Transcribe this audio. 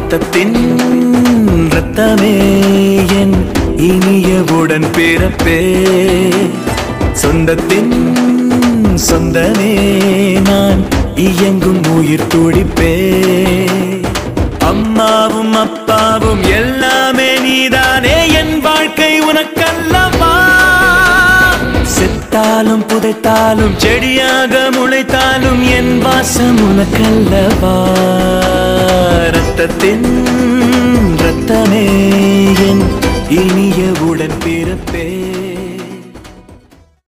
ரத்தத்தின் ரத்தமே என் இனியவுடன் பிறப்பே சொந்தத்தின் சொந்தமே நான் இயங்கும் உயிர் துடிப்பே அம்மாவும் அப்பாவும் எல்லாமே நீதானே என் வாழ்க்கை உனக்கல்லவா செத்தாலும் புதைத்தாலும் செடியாக முளைத்தாலும் என் வாசம் உனக்கல்லவா ரத்தத்தின் ரத்தமே என் இனிய உடன் பிறப்பே